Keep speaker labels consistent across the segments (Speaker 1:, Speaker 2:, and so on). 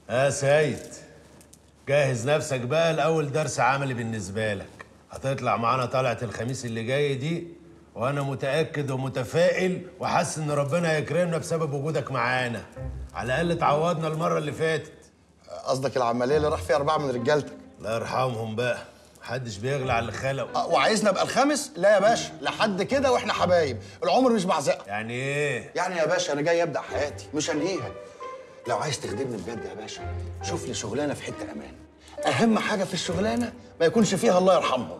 Speaker 1: يا سيد جهز نفسك بقى لأول درس عملي بالنسبة لك هتطلع معانا طلعة الخميس اللي جاي دي وأنا متأكد ومتفائل وحاسس إن ربنا هيكرمنا بسبب وجودك معانا على الأقل تعوضنا المرة اللي فاتت
Speaker 2: قصدك العمليه اللي راح فيها اربعه من رجالتك
Speaker 1: الله يرحمهم بقى محدش بيغلى على اللي خلقه
Speaker 2: أه، وعايزنا ابقى الخامس لا يا باشا لحد كده واحنا حبايب العمر مش بعزقه
Speaker 1: يعني إيه؟
Speaker 2: يعني يا باشا انا جاي ابدا حياتي مش هنهيها لو عايز تخدمني بجد يا باشا شوف لي شغلانه في حته امان اهم حاجه في الشغلانه ما يكونش فيها الله يرحمهم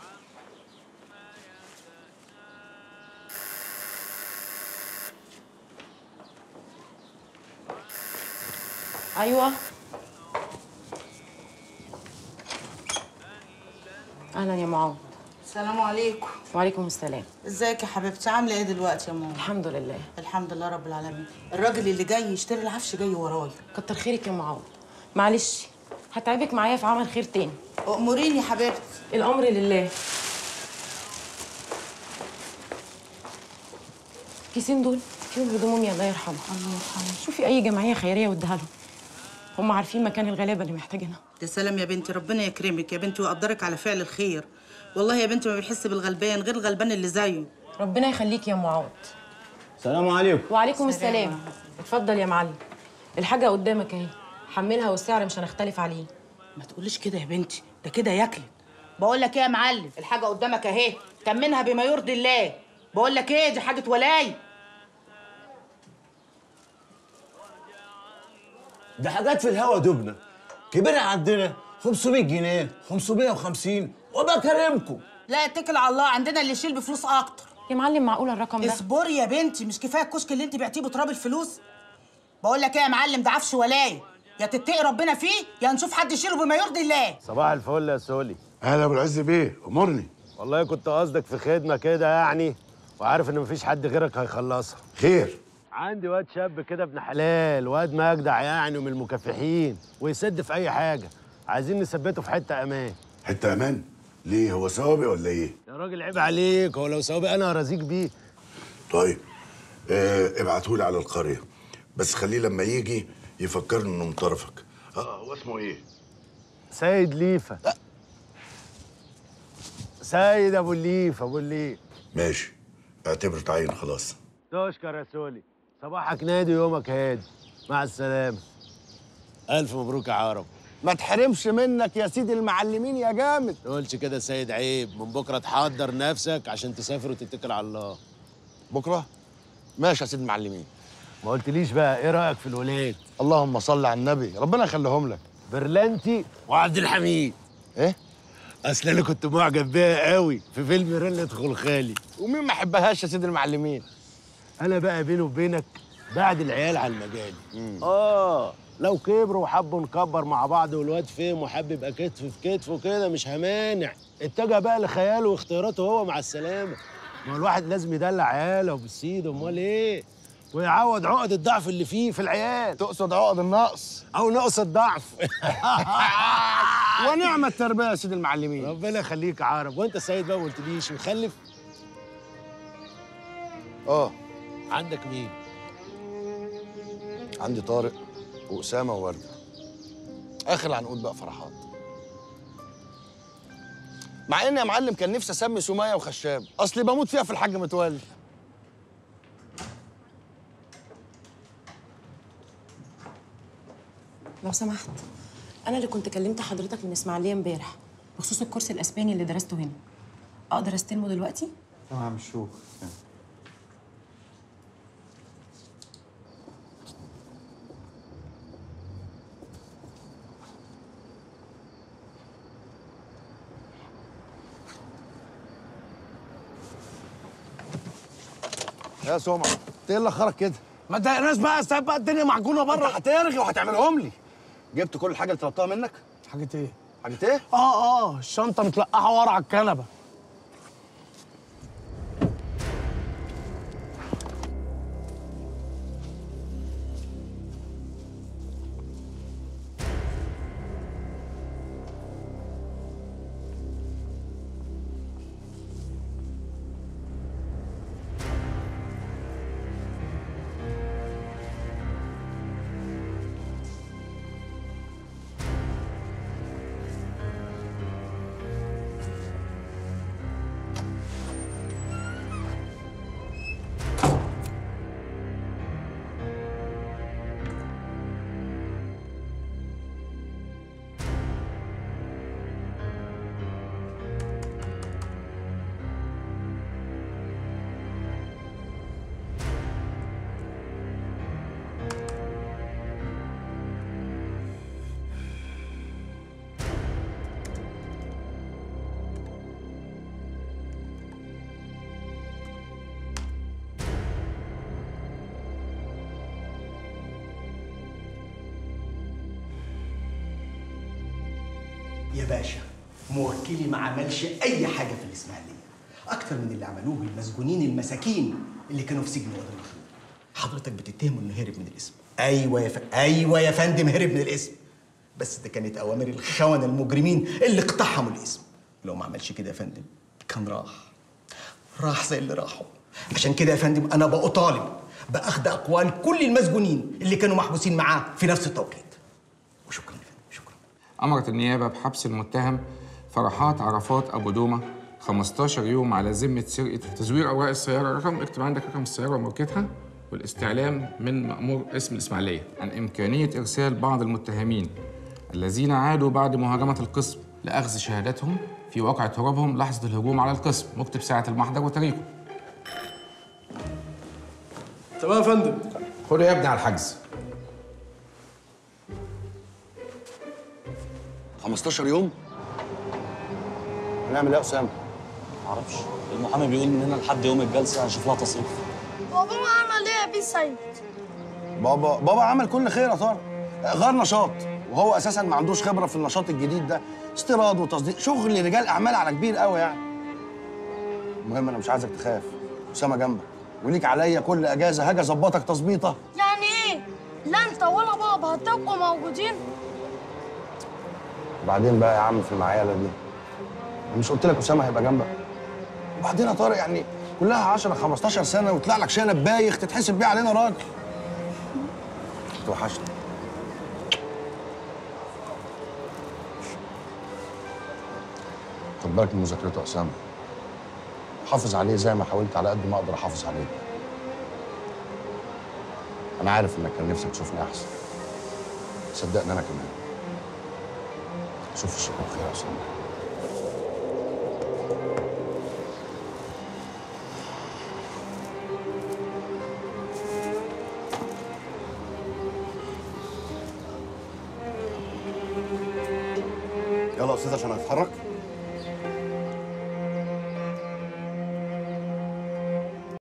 Speaker 3: ايوه اهلا يا معاذ
Speaker 4: السلام عليكم
Speaker 3: وعليكم السلام
Speaker 4: ازيك يا حبيبتي عامله ايه دلوقتي يا ماما
Speaker 3: الحمد لله
Speaker 4: الحمد لله رب العالمين الراجل اللي جاي يشتري العفش جاي ورايا
Speaker 3: كتر خيرك يا معاذ معلش هتعبك معايا في عمل خير تاني
Speaker 4: اموريني يا حبيبتي
Speaker 3: الامر لله الكيسين دول فيهم هدوم امي الله يرحمها
Speaker 4: الله يرحمه
Speaker 3: شوفي اي جمعيه خيريه واديها لهم هم عارفين مكان الغلابه اللي محتاجينها
Speaker 4: يا سلام يا بنتي ربنا يكرمك يا بنتي ويقدرك على فعل الخير والله يا بنتي ما بيحس بالغلبان غير الغلبان اللي زيه
Speaker 3: ربنا يخليك يا معاذ
Speaker 5: السلام عليكم
Speaker 3: وعليكم السلام اتفضل يا معلم الحاجه قدامك اهي حملها والسعر مش هنختلف عليه
Speaker 4: ما تقوليش كده يا بنتي ده كده ياكلك بقول لك ايه يا معلم الحاجه قدامك اهي تمنها بما يرضي الله بقول لك ايه دي حاجه ولاي
Speaker 5: ده حاجات في الهوا دبنا كبرها عندنا 500 جنيه 550 وبكرمكم
Speaker 4: لا اتكل على الله عندنا اللي يشيل بفلوس اكتر
Speaker 3: يا معلم معقول الرقم ده
Speaker 4: اصبري يا بنتي مش كفايه الكشك اللي انت بعتيه بتراب الفلوس بقول لك ايه يا معلم ده عفش ولايه يا تتقي ربنا فيه يا نشوف حد يشيله بما يرضي الله
Speaker 1: صباح الفل يا سولي
Speaker 6: اهلا ابو العز بيه امرني
Speaker 1: والله كنت قصدك في خدمة كده يعني وعارف إن مفيش حد غيرك هيخلصها
Speaker 6: خير
Speaker 1: عندي واد شاب كده ابن حلال واد مجدع يعني ومن المكافحين ويسد في اي حاجه عايزين نثبته في حته امان
Speaker 6: حته امان ليه هو سوابق ولا ايه
Speaker 1: يا راجل عيب عليك هو لو سوابق انا هرازيك بيه
Speaker 6: طيب آه ابعتهولي على القريه بس خليه لما يجي يفكرني انه من طرفك اه هو اسمه ايه
Speaker 1: سيد ليفا سيد ابو الليف ابو الليف
Speaker 6: ماشي اعتبره تعين خلاص
Speaker 1: تشكر يا سولي صباحك نادي يومك هادي مع السلامه الف مبروك يا عرب
Speaker 2: ما تحرمش منك يا سيدي المعلمين يا جامد
Speaker 1: تقولش كده يا سيد عيب من بكره تحضر نفسك عشان تسافر وتتكل على الله
Speaker 2: بكره ماشي يا سيدي المعلمين
Speaker 1: ما قلتليش بقى ايه رايك في الولاد
Speaker 2: اللهم صل على النبي ربنا يخليهم لك
Speaker 1: برلانتي وعبد الحميد
Speaker 2: ايه
Speaker 1: اصل انا كنت معجب بيها قوي في فيلم رنة خلخالي
Speaker 2: ومين ما يحبهاش يا سيدي المعلمين
Speaker 1: انا بقى بيني وبينك بعد العيال على المجال اه لو كبروا وحبوا نكبر مع بعض والواد فهم وحب يبقى كتف في كتف وكده مش همانع اتجه بقى لخياله واختياراته هو مع السلامه ما هو الواحد لازم يدلع عياله وبالسيد امال ايه ويعوض عقد الضعف اللي فيه في العيال
Speaker 2: تقصد عقد النقص
Speaker 1: او نقص الضعف
Speaker 2: ونعم التربيه يا سيدي المعلمين
Speaker 1: ربنا يخليك يا عرب وانت سيد بقى ما قلتليش مخلف
Speaker 2: اه
Speaker 1: عندك مين
Speaker 2: عندي طارق واسامه وورده اخر العنقود بقى فرحات مع ان يا معلم كان نفسي اسمي سميه وخشاب اصلي بموت فيها في الحاج متولي
Speaker 3: لو سمحت انا اللي كنت كلمت حضرتك من اسماعيليه امبارح بخصوص الكورس الاسباني اللي درسته هنا اقدر استلمه دلوقتي
Speaker 7: تمام شوف
Speaker 2: يا سمعه انت ايه اللي اخرك كده
Speaker 5: ما تضايقناش بقى سايب بقى الدنيا معجونه
Speaker 2: انت
Speaker 5: بره
Speaker 2: هترغي وهتعملهم لي جبت كل حاجه اللي طلبتها منك
Speaker 5: حاجه ايه
Speaker 2: حاجه ايه
Speaker 5: اه اه الشنطه متلقحه ورا على الكنبه
Speaker 7: يا باشا موكلي ما عملش اي حاجه في الاسماعيليه اكتر من اللي عملوه المسجونين المساكين اللي كانوا في سجن وادي النخيل حضرتك بتتهمه انه هرب من الاسم ايوه يا ف... ايوه يا فندم هرب من الاسم بس ده كانت اوامر الخونه المجرمين اللي اقتحموا الاسم لو ما عملش كده يا فندم كان راح راح زي اللي راحوا عشان كده يا فندم انا بقى طالب باخد اقوال كل المسجونين اللي كانوا محبوسين معاه في نفس التوقيت وشكرا يا فندم شكرا
Speaker 8: أمرت النيابة بحبس المتهم فرحات عرفات أبو دومة 15 يوم على ذمة سرقة تزوير أوراق السيارة رقم اكتب عندك رقم السيارة وماركتها والاستعلام من مأمور اسم الإسماعيلية عن إمكانية إرسال بعض المتهمين الذين عادوا بعد مهاجمة القسم لأخذ شهاداتهم في واقع هروبهم لحظة الهجوم على القسم واكتب ساعة المحضر وتاريخه
Speaker 9: تمام يا فندم
Speaker 8: خده يا ابني على الحجز
Speaker 2: 15 يوم هنعمل ايه يا اسامه
Speaker 10: معرفش المحامي بيقول من هنا لحد يوم الجلسه هنشوف لها تصريف
Speaker 11: بابا عمل ايه يا بيه سيد
Speaker 2: بابا بابا عمل كل خير يا طارق غير نشاط وهو اساسا ما عندوش خبره في النشاط الجديد ده استيراد وتصدير شغل رجال اعمال على كبير قوي يعني المهم انا مش عايزك تخاف اسامه جنبك وليك عليا كل اجازه هاجي اظبطك تظبيطه
Speaker 11: يعني ايه لا انت ولا بابا هتبقوا موجودين
Speaker 2: وبعدين بقى يا عم في المعياله دي مش قلت لك اسامه هيبقى جنبك وبعدين يا طارق يعني كلها 10 15 سنه ويطلع لك شنب بايخ تتحسب بيه علينا راجل توحشني خد بالك من مذاكرته يا اسامه حافظ عليه زي ما حاولت على قد ما اقدر احافظ عليه انا عارف انك كان نفسك تشوفني احسن صدقني انا كمان شوف الشكر بخير يا اسامه
Speaker 12: يلا يا استاذ عشان هتتحرك